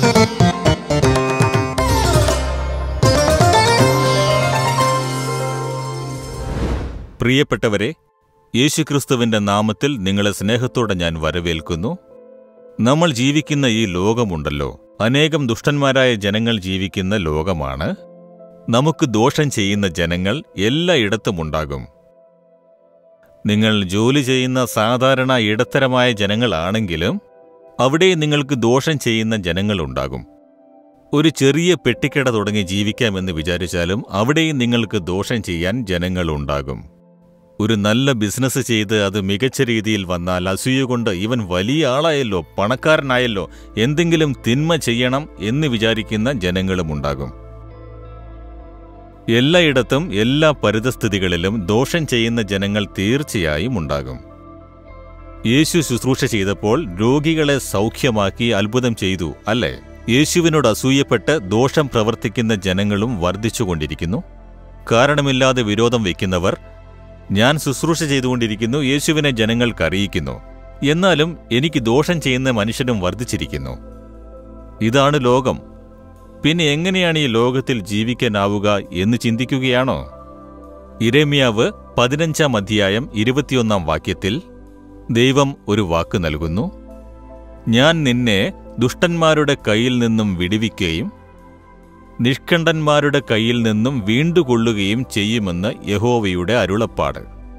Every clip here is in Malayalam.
പ്രിയപ്പെട്ടവരെ യേശുക്രിസ്തുവിന്റെ നാമത്തിൽ നിങ്ങളെ സ്നേഹത്തോടെ ഞാൻ വരവേൽക്കുന്നു നമ്മൾ ജീവിക്കുന്ന ഈ ലോകമുണ്ടല്ലോ അനേകം ദുഷ്ടന്മാരായ ജനങ്ങൾ ജീവിക്കുന്ന ലോകമാണ് നമുക്ക് ദോഷം ചെയ്യുന്ന ജനങ്ങൾ എല്ലായിടത്തും ഉണ്ടാകും നിങ്ങൾ ജോലി ചെയ്യുന്ന സാധാരണ ഇടത്തരമായ ജനങ്ങളാണെങ്കിലും അവിടെ നിങ്ങൾക്ക് ദോഷം ചെയ്യുന്ന ജനങ്ങളുണ്ടാകും ഒരു ചെറിയ പെട്ടിക്കട തുടങ്ങി ജീവിക്കാമെന്ന് വിചാരിച്ചാലും അവിടെയും നിങ്ങൾക്ക് ദോഷം ചെയ്യാൻ ജനങ്ങളുണ്ടാകും ഒരു നല്ല ബിസിനസ് ചെയ്ത് അത് മികച്ച രീതിയിൽ വന്നാൽ അസൂയ കൊണ്ട് ഇവൻ വലിയ ആളായല്ലോ പണക്കാരനായല്ലോ എന്തെങ്കിലും തിന്മ ചെയ്യണം എന്ന് വിചാരിക്കുന്ന ജനങ്ങളുമുണ്ടാകും എല്ലായിടത്തും എല്ലാ പരിതസ്ഥിതികളിലും ദോഷം ചെയ്യുന്ന ജനങ്ങൾ തീർച്ചയായും ഉണ്ടാകും യേശു ശുശ്രൂഷ ചെയ്തപ്പോൾ രോഗികളെ സൗഖ്യമാക്കി അത്ഭുതം ചെയ്തു അല്ലേ യേശുവിനോട് അസൂയപ്പെട്ട് ദോഷം പ്രവർത്തിക്കുന്ന ജനങ്ങളും വർദ്ധിച്ചുകൊണ്ടിരിക്കുന്നു കാരണമില്ലാതെ വിരോധം വയ്ക്കുന്നവർ ഞാൻ ശുശ്രൂഷ ചെയ്തുകൊണ്ടിരിക്കുന്നു യേശുവിനെ ജനങ്ങൾക്ക് അറിയിക്കുന്നു എന്നാലും എനിക്ക് ദോഷം ചെയ്യുന്ന മനുഷ്യനും വർദ്ധിച്ചിരിക്കുന്നു ഇതാണ് ലോകം പിന്നെ എങ്ങനെയാണ് ഈ ലോകത്തിൽ ജീവിക്കാനാവുക എന്ന് ചിന്തിക്കുകയാണോ ഇരമ്യാവ് പതിനഞ്ചാം അധ്യായം ഇരുപത്തിയൊന്നാം വാക്യത്തിൽ ദൈവം ഒരു വാക്ക് നൽകുന്നു ഞാൻ നിന്നെ ദുഷ്ടന്മാരുടെ കയ്യിൽ നിന്നും വിടുവിക്കുകയും നിഷ്കണ്ഠന്മാരുടെ കയ്യിൽ നിന്നും വീണ്ടുകൊള്ളുകയും ചെയ്യുമെന്ന് യഹോവയുടെ അരുളപ്പാട്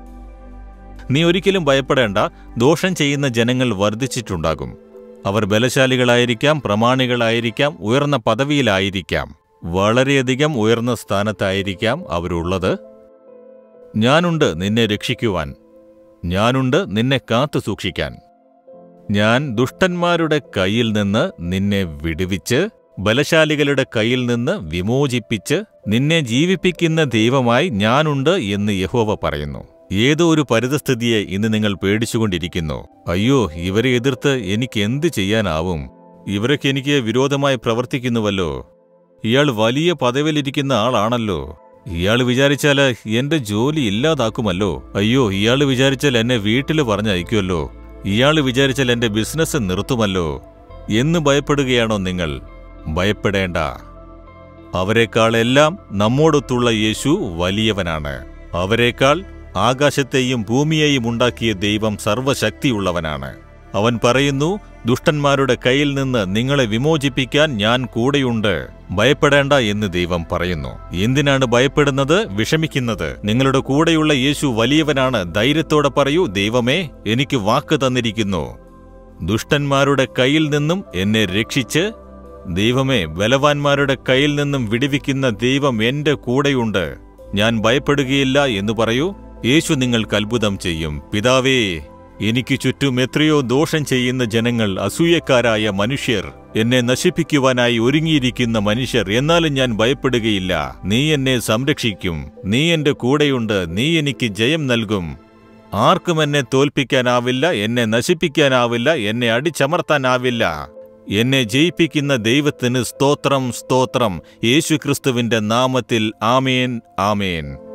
നീ ഒരിക്കലും ഭയപ്പെടേണ്ട ദോഷം ചെയ്യുന്ന ജനങ്ങൾ വർദ്ധിച്ചിട്ടുണ്ടാകും അവർ ബലശാലികളായിരിക്കാം പ്രമാണികളായിരിക്കാം ഉയർന്ന പദവിയിലായിരിക്കാം വളരെയധികം ഉയർന്ന സ്ഥാനത്തായിരിക്കാം അവരുള്ളത് ഞാനുണ്ട് നിന്നെ രക്ഷിക്കുവാൻ ഞാനുണ്ട് നിന്നെ കാത്തു സൂക്ഷിക്കാൻ ഞാൻ ദുഷ്ടന്മാരുടെ കയ്യിൽ നിന്ന് നിന്നെ വിടുവിച്ച് ബലശാലികളുടെ കയ്യിൽ നിന്ന് വിമോചിപ്പിച്ച് നിന്നെ ജീവിപ്പിക്കുന്ന ദൈവമായി ഞാനുണ്ട് എന്ന് യഹോവ പറയുന്നു ഏതോ ഒരു പരിതസ്ഥിതിയെ ഇന്ന് നിങ്ങൾ പേടിച്ചുകൊണ്ടിരിക്കുന്നു അയ്യോ ഇവരെ എതിർത്ത് എനിക്ക് എന്ത് ചെയ്യാനാവും ഇവരൊക്കെ എനിക്ക് വിരോധമായി പ്രവർത്തിക്കുന്നുവല്ലോ ഇയാൾ വലിയ പദവിയിലിരിക്കുന്ന ആളാണല്ലോ ഇയാൾ വിചാരിച്ചാൽ എന്റെ ജോലി ഇല്ലാതാക്കുമല്ലോ അയ്യോ ഇയാൾ വിചാരിച്ചാൽ എന്നെ വീട്ടിൽ പറഞ്ഞയക്കുമല്ലോ ഇയാൾ വിചാരിച്ചാൽ എന്റെ ബിസിനസ് നിർത്തുമല്ലോ എന്ന് ഭയപ്പെടുകയാണോ നിങ്ങൾ ഭയപ്പെടേണ്ട അവരെക്കാളെല്ലാം നമ്മോടൊത്തുള്ള യേശു വലിയവനാണ് അവരെക്കാൾ ആകാശത്തെയും ഭൂമിയെയും ഉണ്ടാക്കിയ ദൈവം സർവശക്തിയുള്ളവനാണ് അവൻ പറയുന്നു ദുഷ്ടന്മാരുടെ കയ്യിൽ നിന്ന് നിങ്ങളെ വിമോചിപ്പിക്കാൻ ഞാൻ കൂടെയുണ്ട് ഭയപ്പെടേണ്ട എന്ന് ദൈവം പറയുന്നു എന്തിനാണ് ഭയപ്പെടുന്നത് വിഷമിക്കുന്നത് നിങ്ങളുടെ കൂടെയുള്ള യേശു വലിയവനാണ് ധൈര്യത്തോടെ പറയൂ ദൈവമേ എനിക്ക് വാക്ക് തന്നിരിക്കുന്നു ദുഷ്ടന്മാരുടെ കയ്യിൽ നിന്നും എന്നെ രക്ഷിച്ച് ദൈവമേ ബലവാന്മാരുടെ കയ്യിൽ നിന്നും വിടുവിക്കുന്ന ദൈവം എന്റെ കൂടെയുണ്ട് ഞാൻ ഭയപ്പെടുകയില്ല എന്ന് പറയൂ യേശു നിങ്ങൾക്ക് അത്ഭുതം ചെയ്യും പിതാവേ എനിക്ക് ചുറ്റും എത്രയോ ദോഷം ചെയ്യുന്ന ജനങ്ങൾ അസൂയക്കാരായ മനുഷ്യർ എന്നെ നശിപ്പിക്കുവാനായി ഒരുങ്ങിയിരിക്കുന്ന മനുഷ്യർ എന്നാലും ഞാൻ ഭയപ്പെടുകയില്ല നീ എന്നെ സംരക്ഷിക്കും നീ എന്റെ കൂടെയുണ്ട് നീ എനിക്ക് ജയം നൽകും ആർക്കും എന്നെ തോൽപ്പിക്കാനാവില്ല എന്നെ നശിപ്പിക്കാനാവില്ല എന്നെ അടിച്ചമർത്താനാവില്ല എന്നെ ജയിപ്പിക്കുന്ന ദൈവത്തിന് സ്തോത്രം സ്തോത്രം യേശുക്രിസ്തുവിന്റെ നാമത്തിൽ ആമേൻ ആമേൻ